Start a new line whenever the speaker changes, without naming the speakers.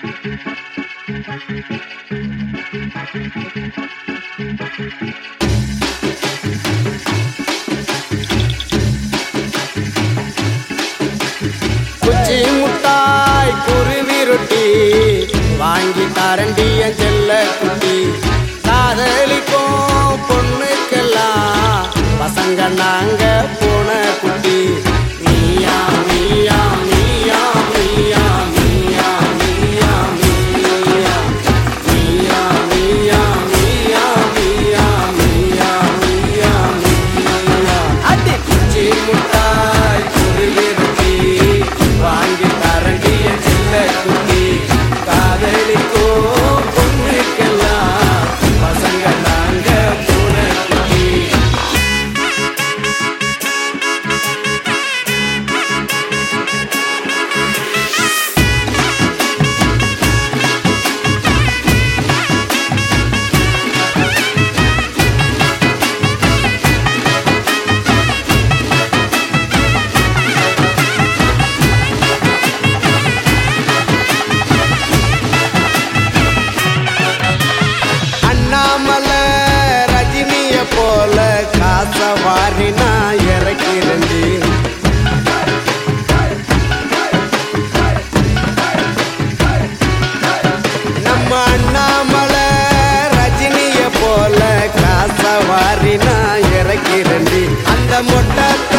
குச்சி முட்டாய் குருவி ரொட்டி வாங்கி தரண்டிய செல்ல குட்டி காதலிக்கும் பொண்ணுக்கெல்லாம் பசங்க நாங்க போன குட்டி நீயா நீயா நீயா நீயா நீயா நீயா நீயா நீயா நீயா நீயா நீயா நீயா நீயா நீயா அடி குச்சி முட்டாய் குருவி ரொட்டி வாங்கி தரண்டிய செல்ல குட்டி காதலிக்கோ பொண்ணுக்கெல்லாம் பசங்க நாங்க போன குட்டி அண்ணாமலை ரஜினிய போல காச வாரி நான் இறக்கிறேன்டி நம்ம அண்ணாமலை ரஜினிய போல காச வாரி நான் இறக்கிறேன்டி அந்த மொட்டை